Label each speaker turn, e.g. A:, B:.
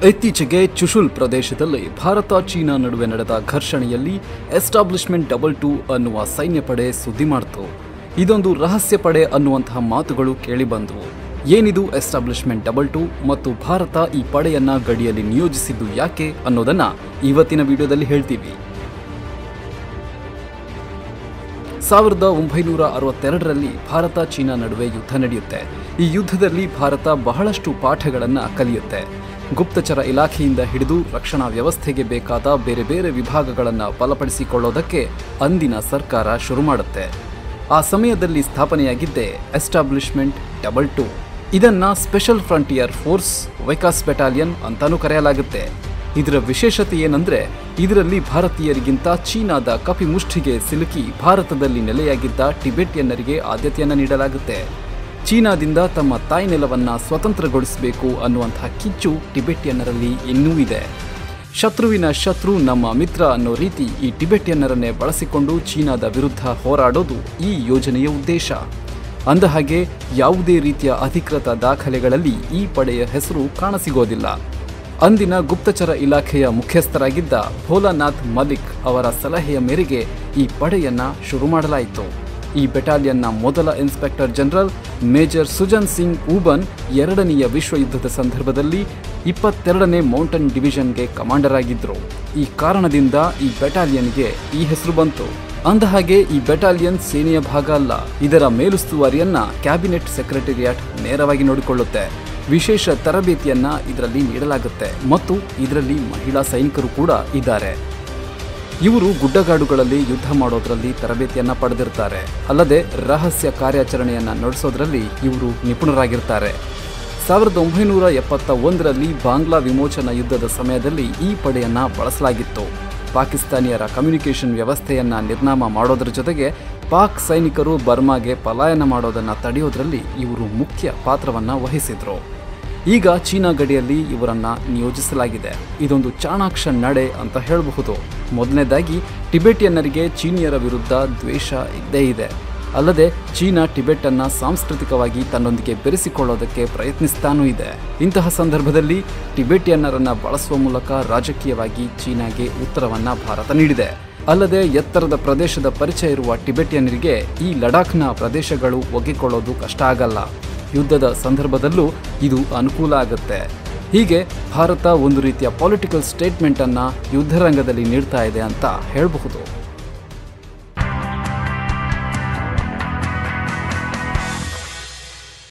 A: ಇತ್ತೀಚೆಗೆ ಚುಶುಲ್ ಪ್ರದೇಶದಲ್ಲಿ ಭಾರತ ಚೀನಾ ನಡುವೆ ನಡೆದ ಘರ್ಷಣೆಯಲ್ಲಿ ಎಸ್ಟಾಬ್ಲಿಷ್ಮೆಂಟ್ ಡಬಲ್ ಟೂ ಅನ್ನುವ ಸೈನ್ಯ ಪಡೆ ಸುದ್ದಿ ಮಾಡಿತು ಇದೊಂದು ರಹಸ್ಯ ಪಡೆ ಅನ್ನುವಂತಹ ಮಾತುಗಳು ಕೇಳಿಬಂದವು ಏನಿದು ಎಸ್ಟಾಬ್ಲಿಷ್ಮೆಂಟ್ ಡಬಲ್ ಟೂ ಮತ್ತು ಭಾರತ ಈ ಪಡೆಯನ್ನ ಗಡಿಯಲ್ಲಿ ನಿಯೋಜಿಸಿದ್ದು ಯಾಕೆ ಅನ್ನೋದನ್ನ ಇವತ್ತಿನ ವಿಡಿಯೋದಲ್ಲಿ ಹೇಳ್ತೀವಿ ಸಾವಿರದ ಒಂಬೈನೂರ ಅರವತ್ತೆರಡರಲ್ಲಿ ಭಾರತ ಚೀನಾ ನಡುವೆ ಯುದ್ಧ ನಡೆಯುತ್ತೆ ಈ ಯುದ್ಧದಲ್ಲಿ ಭಾರತ ಬಹಳಷ್ಟು ಪಾಠಗಳನ್ನು ಕಲಿಯುತ್ತೆ ಗುಪ್ತಚರ ಇಲಾಖೆಯಿಂದ ಹಿಡಿದು ರಕ್ಷಣಾ ವ್ಯವಸ್ಥೆಗೆ ಬೇಕಾದ ಬೇರೆ ಬೇರೆ ವಿಭಾಗಗಳನ್ನು ಬಲಪಡಿಸಿಕೊಳ್ಳೋದಕ್ಕೆ ಅಂದಿನ ಸರ್ಕಾರ ಶುರು ಮಾಡುತ್ತೆ ಆ ಸಮಯದಲ್ಲಿ ಸ್ಥಾಪನೆಯಾಗಿದ್ದೆ ಎಸ್ಟಾಬ್ಲಿಷ್ಮೆಂಟ್ ಡಬಲ್ ಟೂ ಇದನ್ನ special frontier force Vikas battalion ಅಂತಾನೂ ಕರೆಯಲಾಗುತ್ತೆ ಇದರ ವಿಶೇಷತೆ ಏನಂದ್ರೆ ಇದರಲ್ಲಿ ಭಾರತೀಯರಿಗಿಂತ ಚೀನಾದ ಕಪಿಮುಷ್ಟಿಗೆ ಸಿಲುಕಿ ಭಾರತದಲ್ಲಿ ನೆಲೆಯಾಗಿದ್ದ ಟಿಬೆಟಿಯನ್ನರಿಗೆ ಆದ್ಯತೆಯನ್ನು ನೀಡಲಾಗುತ್ತೆ ಚೀನಾದಿಂದ ತಮ್ಮ ತಾಯಿ ನೆಲವನ್ನ ಸ್ವತಂತ್ರಗೊಳಿಸಬೇಕು ಅನ್ನುವಂತಹ ಕಿಚ್ಚು ಟಿಬೆಟಿಯನ್ನರಲ್ಲಿ ಇನ್ನೂ ಇದೆ ಶತ್ರುವಿನ ಶತ್ರು ನಮ್ಮ ಮಿತ್ರ ಅನ್ನೋ ರೀತಿ ಈ ಟಿಬೆಟಿಯನ್ನರನ್ನೇ ಬಳಸಿಕೊಂಡು ಚೀನಾದ ವಿರುದ್ಧ ಹೋರಾಡೋದು ಈ ಯೋಜನೆಯ ಉದ್ದೇಶ ಅಂದಹಾಗೆ ಯಾವುದೇ ರೀತಿಯ ಅಧಿಕೃತ ದಾಖಲೆಗಳಲ್ಲಿ ಈ ಪಡೆಯ ಹೆಸರು ಕಾಣಸಿಗೋದಿಲ್ಲ ಅಂದಿನ ಗುಪ್ತಚರ ಇಲಾಖೆಯ ಮುಖ್ಯಸ್ಥರಾಗಿದ್ದ ಭೋಲಾನಾಥ್ ಮಲಿಕ್ ಅವರ ಸಲಹೆಯ ಮೇರೆಗೆ ಈ ಪಡೆಯನ್ನ ಶುರು ಮಾಡಲಾಯಿತು ಈ ಬೆಟಾಲಿಯನ್ನ ಮೊದಲ inspector general major Sujan Singh Uban ಎರಡನೆಯ ವಿಶ್ವ ಯುದ್ಧದ ಸಂದರ್ಭದಲ್ಲಿ ಇಪ್ಪತ್ತೆರಡನೇ ಮೌಂಟನ್ ಡಿವಿಷನ್ಗೆ ಕಮಾಂಡರ್ ಆಗಿದ್ರು ಈ ಕಾರಣದಿಂದ ಈ ಬೆಟಾಲಿಯನ್ಗೆ ಈ ಹೆಸರು ಬಂತು ಅಂದಹಾಗೆ ಈ ಬೆಟಾಲಿಯನ್ ಸೇನೆಯ ಭಾಗ ಅಲ್ಲ ಇದರ ಮೇಲುಸ್ತುವಾರಿಯನ್ನ ಕ್ಯಾಬಿನೆಟ್ ಸೆಕ್ರೆಟರಿಯಾಟ್ ನೇರವಾಗಿ ನೋಡಿಕೊಳ್ಳುತ್ತೆ ವಿಶೇಷ ತರಬೇತಿಯನ್ನ ಇದರಲ್ಲಿ ನೀಡಲಾಗುತ್ತೆ ಮತ್ತು ಇದರಲ್ಲಿ ಮಹಿಳಾ ಸೈನಿಕರು ಕೂಡ ಇದ್ದಾರೆ ಇವರು ಗುಡ್ಡಗಾಡುಗಳಲ್ಲಿ ಯುದ್ಧ ಮಾಡೋದ್ರಲ್ಲಿ ತರಬೇತಿಯನ್ನ ಪಡೆದಿರ್ತಾರೆ ಅಲ್ಲದೆ ರಹಸ್ಯ ಕಾರ್ಯಾಚರಣೆಯನ್ನ ನಡೆಸೋದ್ರಲ್ಲಿ ಇವರು ನಿಪುಣರಾಗಿರ್ತಾರೆ ಸಾವಿರದ ಒಂಬೈನೂರ ಎಪ್ಪತ್ತ ಒಂದರಲ್ಲಿ ಬಾಂಗ್ಲಾ ವಿಮೋಚನಾ ಯುದ್ಧದ ಸಮಯದಲ್ಲಿ ಈ ಪಡೆಯನ್ನ ಬಳಸಲಾಗಿತ್ತು ಪಾಕಿಸ್ತಾನಿಯರ ಕಮ್ಯುನಿಕೇಷನ್ ವ್ಯವಸ್ಥೆಯನ್ನ ನಿರ್ನಾಮ ಮಾಡೋದ್ರ ಜೊತೆಗೆ ಪಾಕ್ ಸೈನಿಕರು ಬರ್ಮಾಗೆ ಪಲಾಯನ ಮಾಡೋದನ್ನ ತಡೆಯೋದ್ರಲ್ಲಿ ಇವರು ಮುಖ್ಯ ಪಾತ್ರವನ್ನ ವಹಿಸಿದ್ರು ಈಗ ಚೀನಾ ಗಡಿಯಲ್ಲಿ ಇವರನ್ನ ನಿಯೋಜಿಸಲಾಗಿದೆ ಇದೊಂದು ಚಾಣಾಕ್ಷ ನಡೆ ಅಂತ ಹೇಳಬಹುದು ಮೊದಲನೇದಾಗಿ ಟಿಬೆಟಿಯನ್ನರಿಗೆ ಚೀನಿಯರ ವಿರುದ್ಧ ದ್ವೇಷ ಇದ್ದೇ ಇದೆ ಅಲ್ಲದೆ ಚೀನಾ ಟಿಬೆಟ್ ಅನ್ನ ಸಾಂಸ್ಕೃತಿಕವಾಗಿ ತನ್ನೊಂದಿಗೆ ಬೆರೆಸಿಕೊಳ್ಳೋದಕ್ಕೆ ಪ್ರಯತ್ನಿಸ್ತಾನೂ ಇದೆ ಇಂತಹ ಸಂದರ್ಭದಲ್ಲಿ ಟಿಬೆಟಿಯನ್ನರನ್ನ ಬಳಸುವ ಮೂಲಕ ರಾಜಕೀಯವಾಗಿ ಚೀನಾಗೆ ಉತ್ತರವನ್ನ ಭಾರತ ನೀಡಿದೆ ಅಲ್ಲದೆ ಎತ್ತರದ ಪ್ರದೇಶದ ಪರಿಚಯ ಇರುವ ಟಿಬೆಟಿಯನ್ನರಿಗೆ ಈ ಲಡಾಖ್ನ ಪ್ರದೇಶಗಳು ಒಗ್ಗಿಕೊಳ್ಳೋದು ಕಷ್ಟ ಆಗಲ್ಲ ಯುದ್ಧದ ಸಂದರ್ಭದಲ್ಲೂ ಇದು ಅನುಕೂಲ ಆಗುತ್ತೆ ಹೀಗೆ ಭಾರತ ಒಂದು ರೀತಿಯ ಪೊಲಿಟಿಕಲ್ ಸ್ಟೇಟ್ಮೆಂಟ್ ಅನ್ನ ಯುದ್ಧರಂಗದಲ್ಲಿ ನೀಡ್ತಾ ಇದೆ ಅಂತ ಹೇಳಬಹುದು